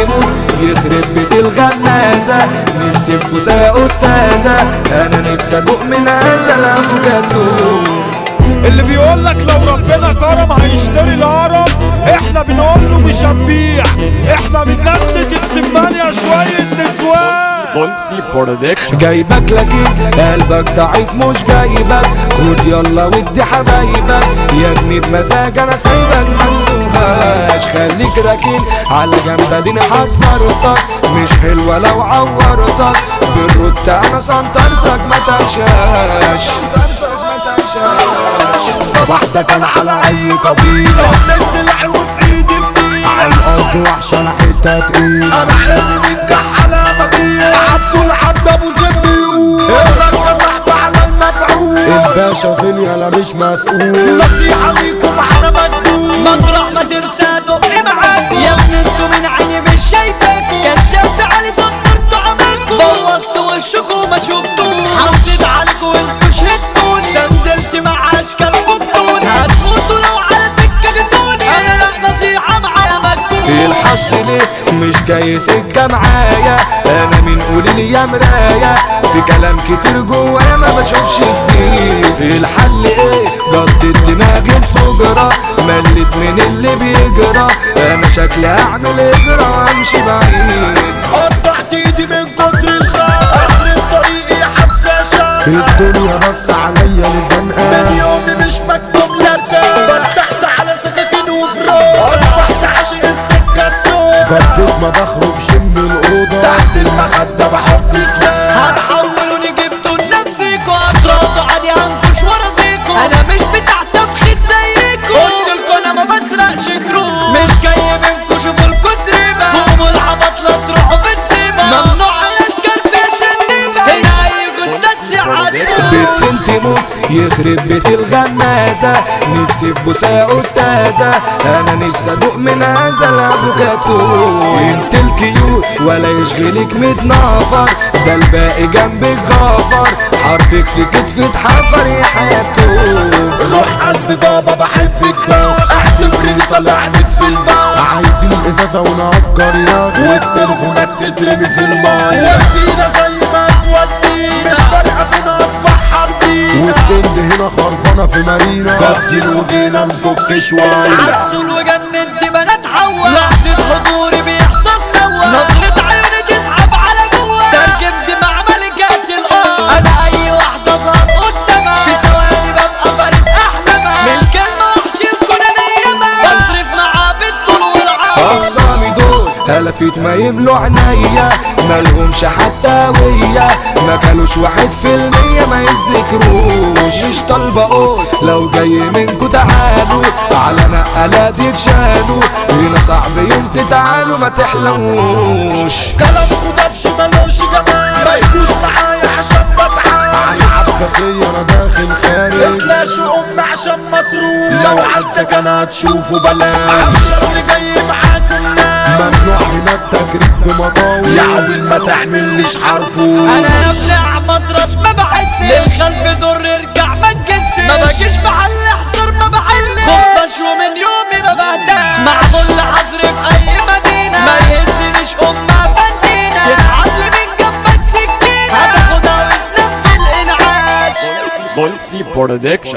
موت يخرب بيت الغمازة نفسي في بوسة يا أستاذة أنا نفسي أدوق من هذا الأفوكاتو اللي بيقول لك لو ربنا كرم هيشتري الهرم احنا بنقول له مش هنبيع احنا من نسلة السمانية شوية نسوان بولسي برودكشن جايبك لكن قلبك ضعيف مش جايبك خد يلا ودي حبايبك يا ابني بمزاج انا سايبك ما تسوهاش خليك راكن على جنب اديني حذرتك مش حلوه لو عورتك بالرد انا سنطرتك ما تنشاش صباح ده كان على اي قبيلة نزل عود في ايدي في على الارض وحشة انا حتة تقيلة انا حلمي منجح على مفيش عبد العبد ابو زيد يقول الرجة صاحبة على المفعول الباشا زيني انا مش مسؤول نصيحة ليكم على مجنون مطرح ما ترسى دق معاك يا ابني انتوا من عيني مش شايفاك كشفت علي صبرتوا عملكوا بوظتوا وشكوا وما شفتوش حطيت عليكوا وانتوا شهدتوني سندلت مع اشكالكم بدوني هتموتوا لو على سكة جبتوني انا لا نصيحة معايا مجنون الحظ ليه مش جاي سكة معايا انا مين قولي لي يا مراية في كلام كتير جوايا ما بشوفش كتير الحل ايه جدد دماغي بفجرة مليت من اللي بيجرى انا شكلي هعمل اجرى وامشي بعيد قطعت ايدي من كتر الخوف اخر الطريق يا حبسة شاف الدنيا بس عليا من لزنقة يومي مش مكتوب لارتاح فتحت على سكاكين وفروع اصبحت عاشق السكة السوق جدد ما بخرجش من الأوضة تحت المخدة بحط سلاح هتحولوني جبتوا لنفسيكوا هتردوا عادي هنكش ورا زيكوا انا مش بتاع تفخيد زيكوا قلتلكوا انا ما بسرقش كروت مش جاي منكوا شوفوا الكتربة قوموا العبط لا تروحوا في نسيبة ممنوع على الكرف يا شنيبة هنا اي جثة سعادة بنت انت موت يخرب بيت الغمازة نفسي في بوسة يا أستاذة أنا نفسي أدوق من هذا الأفوكاتو انت الكيوت ولا يشغلك ميت نفر ده الباقي جنبك غفر حرفك في كتفي اتحفر يا حياته روح قلبي بابا بحبك ده اعتبرني طلعتك في الباب عايزين إزازة ونأجر ياغي والتليفونات تترمي في المايه ودينا زي ما تودي مش فارقة فينا اصبح حربينا والبند هنا خربانة في مارينا قدر وجينا نفك شوية عسول وجننت بنات حوا لحظة حضوري بيحصل نوا نظرة عيوني تسحب على جوا ترجمت مع ملكات الأرض أنا أي واحدة ظهر قدامها في ثواني ببقى فارس أحلامها من الكلمة وحش الكون نيمها بصرف معاه بالطول والعرض أقسامي دول هلفت ما يملوا عينيا مالهمش حتى ويا ما كانوش واحد في المية ما يذكروش مش طالبة اقول لو جاي منكو تعالوا على نقلات يتشالوا هنا صعب يوم تتعالوا ما تحلوش كلامكوا دبش ملوش جمال ما يجوش معايا عشان بتعال عباسية أنا داخل خارج اتلاشوا ام عشان ما تروح لو عدك انا هتشوفه بلاش اللي جاي معاكم ناس ممنوع هنا التجريب بمطاوي يا عويل ما تعمليش حرفوش انا يا ابني احمد رش ما بحس للخلف دور ارجع ما تجسس ما بجيش في حل حصر ما بحل خفش ومن يومي ما بهداش معمول حظر في اي مدينه ما يهزنيش امها فنينه يسعد لي من جنبك سكينه هتاخدها وتنام في الانعاش بولسي برودكشن